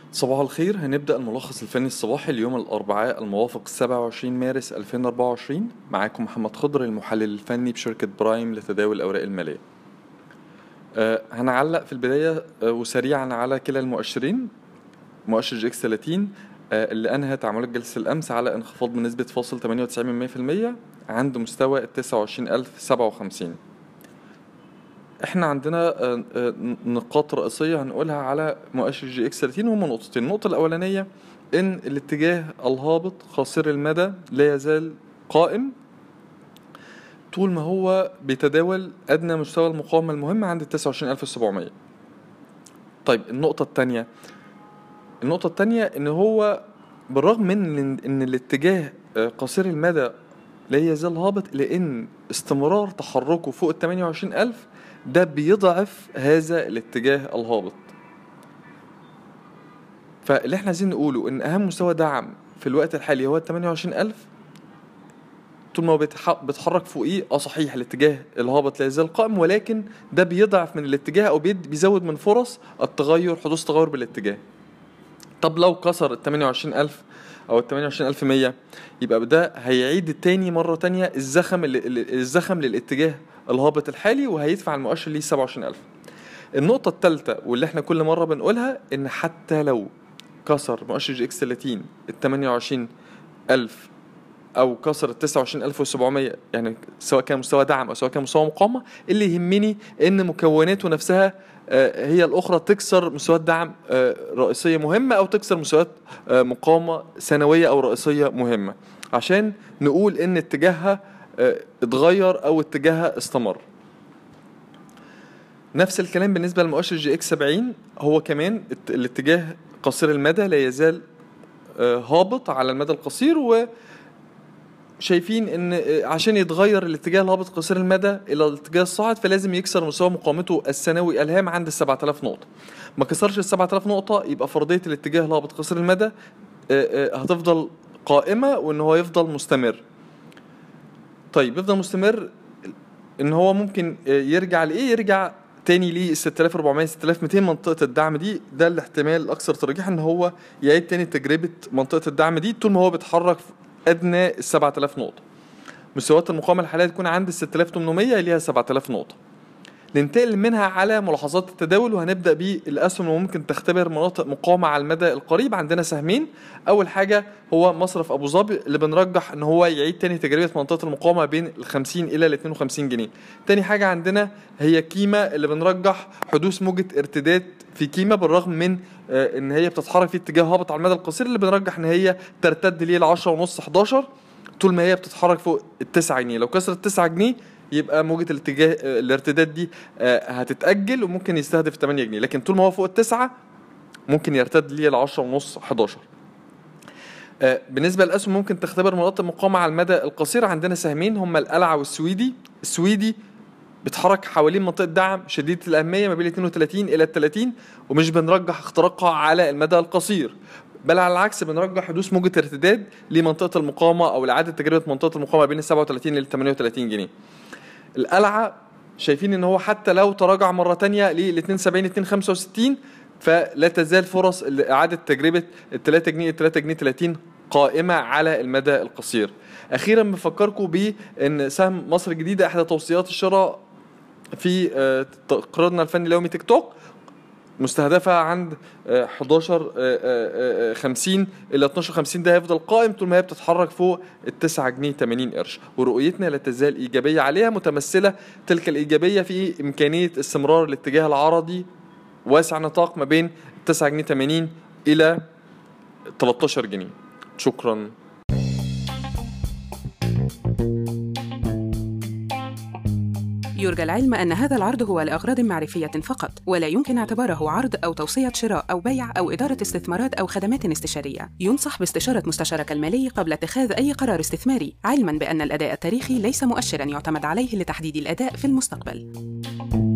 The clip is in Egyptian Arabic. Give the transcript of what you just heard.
صباح الخير هنبدأ الملخص الفني الصباحي ليوم الأربعاء الموافق 27 مارس 2024 معاكم محمد خضر المحلل الفني بشركة برايم لتداول الأوراق المالية أه هنعلق في البداية أه وسريعا على كلا المؤشرين مؤشر جي اكس 30 أه اللي أنهت تعاملات جلسة الأمس على انخفاض بنسبة فاصل 98% عند مستوى 29057 احنا عندنا نقاط رئيسية هنقولها على مؤشر جي اكس 30 وهم نقطتين النقطة الأولانية إن الاتجاه الهابط قصير المدى لا يزال قائم طول ما هو بيتداول أدنى مستوى المقاومة المهم عند 29700 طيب النقطة التانية النقطة التانية إن هو بالرغم من إن الاتجاه قصير المدى لا يزال هابط لأن استمرار تحركه فوق ال 28000 ده بيضعف هذا الاتجاه الهابط فاللي احنا عايزين نقوله ان اهم مستوى دعم في الوقت الحالي هو ال 28000 طول ما هو بيتحرك فوقيه اه صحيح الاتجاه الهابط لا يزال قائم ولكن ده بيضعف من الاتجاه او بيزود من فرص التغير حدوث تغير بالاتجاه طب لو كسر ال 28000 او ال 28100 يبقى ده هيعيد تاني مره تانية الزخم الزخم للاتجاه الهابط الحالي وهيدفع المؤشر ليه 27000 النقطة الثالثة واللي احنا كل مرة بنقولها ان حتى لو كسر مؤشر جي اكس 30 ال 28000 او كسر ال 29700 يعني سواء كان مستوى دعم او سواء كان مستوى مقاومة اللي يهمني ان مكوناته نفسها هي الاخرى تكسر مستويات دعم رئيسية مهمة او تكسر مستويات مقاومة سنوية او رئيسية مهمة عشان نقول ان اتجاهها اتغير او اتجاهها استمر نفس الكلام بالنسبه للمؤشر جي اكس 70 هو كمان الاتجاه قصير المدى لا يزال هابط على المدى القصير و شايفين ان عشان يتغير الاتجاه الهابط قصير المدى الى الاتجاه الصاعد فلازم يكسر مستوى مقاومته السنوي الهام عند ال 7000 نقطه ما كسرش ال 7000 نقطه يبقى فرضيه الاتجاه الهابط قصير المدى هتفضل قائمه وان هو يفضل مستمر طيب يفضل مستمر ان هو ممكن يرجع لايه يرجع تاني ليه 6400 6200 منطقه الدعم دي ده الاحتمال الاكثر ترجيحا ان هو يعيد تاني تجربه منطقه الدعم دي طول ما هو بيتحرك ادنى ال 7000 نقطه مستويات المقاومه الحاليه تكون عند ال 6800 ليها 7000 نقطه ننتقل منها على ملاحظات التداول وهنبدا بالاسهم اللي ممكن تختبر مناطق مقاومه على المدى القريب عندنا سهمين اول حاجه هو مصرف ابو ظبي اللي بنرجح ان هو يعيد تاني تجربه منطقه المقاومه بين ال 50 الى ال 52 جنيه تاني حاجه عندنا هي كيما اللي بنرجح حدوث موجه ارتداد في كيما بالرغم من ان هي بتتحرك في اتجاه هابط على المدى القصير اللي بنرجح ان هي ترتد ليه ل 10 ونص 11 طول ما هي بتتحرك فوق ال 9 جنيه لو كسرت 9 جنيه يبقى موجة الاتجاه الارتداد دي هتتأجل وممكن يستهدف 8 جنيه لكن طول ما هو فوق التسعة ممكن يرتد ليه ل 10 ونص 11 بالنسبة للأسهم ممكن تختبر مناطق مقاومة على المدى القصير عندنا سهمين هما القلعة والسويدي السويدي بيتحرك حوالين منطقة دعم شديدة الأهمية ما بين 32 إلى 30 ومش بنرجح اختراقها على المدى القصير بل على العكس بنرجح حدوث موجة ارتداد لمنطقة المقاومة أو إعادة تجربة منطقة المقاومة بين 37 إلى 38 جنيه القلعه شايفين ان هو حتى لو تراجع مره تانية لل 72 265 فلا تزال فرص اعاده تجربه ال 3 جنيه 3 جنيه 30 قائمه على المدى القصير اخيرا بفكركم بان سهم مصر الجديده احدى توصيات الشراء في تقريرنا الفني اليومي تيك توك مستهدفة عند 11 50 إلى 12 50 ده هيفضل قائم طول ما هي بتتحرك فوق ال 9 جنيه 80 قرش ورؤيتنا لا تزال إيجابية عليها متمثلة تلك الإيجابية في إمكانية استمرار الاتجاه العرضي واسع نطاق ما بين 9 جنيه 80 إلى 13 جنيه شكرا يرجى العلم أن هذا العرض هو لأغراض معرفية فقط، ولا يمكن اعتباره عرض أو توصية شراء أو بيع أو إدارة استثمارات أو خدمات استشارية. ينصح باستشارة مستشارك المالي قبل اتخاذ أي قرار استثماري، علماً بأن الأداء التاريخي ليس مؤشراً يعتمد عليه لتحديد الأداء في المستقبل.